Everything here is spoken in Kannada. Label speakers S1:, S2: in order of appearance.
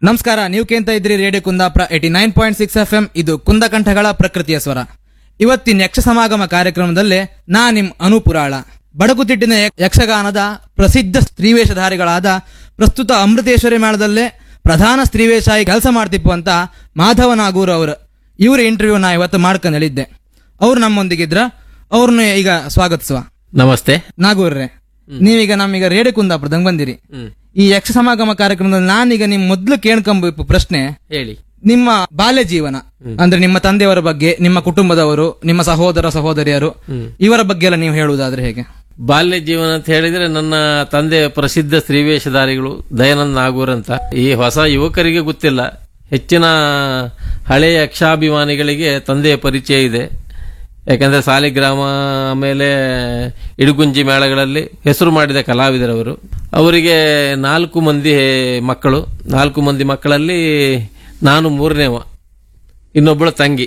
S1: ನಮಸ್ಕಾರ ನೀವು ಕೇಂತ ಇದ್ರಿ radio Kundapura eighty nine point six F M ಇದು ಕುಂದಕಂಠಗಳ ಪ್ರಕೃತಿಯ ಸ್ವರ ಇವತ್ತಿನ ಯಕ್ಷ ಸಮಾಗಮ ಕಾರ್ಯಕ್ರಮದಲ್ಲಿ ನಾ ನಿಮ್ ಅನುಪುರಾಳ ಬಡಗುತಿಟ್ಟಿನ ಯ- ಯಕ್ಷಗಾನದ ಪ್ರಸಿದ್ಧ ಸ್ತ್ರೀವೇಷಧಾರಿಗಳಾದ ಪ್ರಸ್ತುತ ಅಮೃತೇಶ್ವರಿ ಮೇಳದಲ್ಲೇ ಪ್ರಧಾನ ಸ್ತ್ರೀವೇಷಾಗಿ ಕೆಲಸ ಮಾಡ್ತಿಪ್ಪು ಅಂತ ಮಾಧವ ನಾಗೂರ್ ಅವರು ಇವರ ಇಂಟರ್ವ್ಯೂ ನಾ ಇವತ್ತು ಮಾಡ್ಕೊಂಡಲ್ಲಿದ್ದೆ ಅವ್ರು ನಮ್ಮೊಂದಿಗಿದ್ರ ಅವ್ರನ್ನ ಈಗ ಸ್ವಾಗತಿಸುವ
S2: ನಮಸ್ತೆ
S1: ನಾಗೂರ್ರೆ ನೀವೀಗ ನಮ್ಮೀಗ ರೇಡಿಯೋ ಕುಂದಾಪುರದಂಗ್ ಬಂದಿರಿ ಈ ಯಕ್ಷ ಸಮಾಗಮ ಕಾರ್ಯಕ್ರಮದಲ್ಲಿ ನಾನೀಗ ನಿಮ್ ಮೊದ್ಲು ಕೇಳ್ಕೊಂಬ ಪ್ರಶ್ನೆ
S2: ಹೇಳಿ
S1: ನಿಮ್ಮ ಬಾಲ್ಯ ಜೀವನ ಅಂದ್ರೆ ನಿಮ್ಮ ತಂದೆಯವರ ಬಗ್ಗೆ ನಿಮ್ಮ ಕುಟುಂಬದವರು ನಿಮ್ಮ ಸಹೋದರ ಸಹೋದರಿಯರು ಇವರ ಬಗ್ಗೆ ಎಲ್ಲ ನೀವು ಹೇಳುವುದಾದ್ರೆ ಹೇಗೆ
S2: ಬಾಲ್ಯ ಜೀವನ ಅಂತ ಹೇಳಿದ್ರೆ ನನ್ನ ತಂದೆ ಪ್ರಸಿದ್ಧ ಸ್ತ್ರೀವೇಷಧಾರಿಗಳು ದಯಾನಂದ ನಾಗೂರ್ ಅಂತ ಈ ಹೊಸ ಯುವಕರಿಗೆ ಗೊತ್ತಿಲ್ಲ ಹೆಚ್ಚಿನ ಹಳೆಯ ಯಕ್ಷಾಭಿಮಾನಿಗಳಿಗೆ ತಂದೆಯ ಪರಿಚಯ ಇದೆ ಯಾಕಂದ್ರೆ ಸಾಲಿಗ್ರಾಮ ಆಮೇಲೆ ಇಡುಗುಂಜಿ ಮೇಳಗಳಲ್ಲಿ ಹೆಸರು ಮಾಡಿದ ಕಲಾವಿದರವರು ಅವರಿಗೆ ನಾಲ್ಕು ಮಂದಿ ಮಕ್ಕಳು ನಾಲ್ಕು ಮಂದಿ ಮಕ್ಕಳಲ್ಲಿ ನಾನು ಮೂರನೇವ ಇನ್ನೊಬ್ಬಳು ತಂಗಿ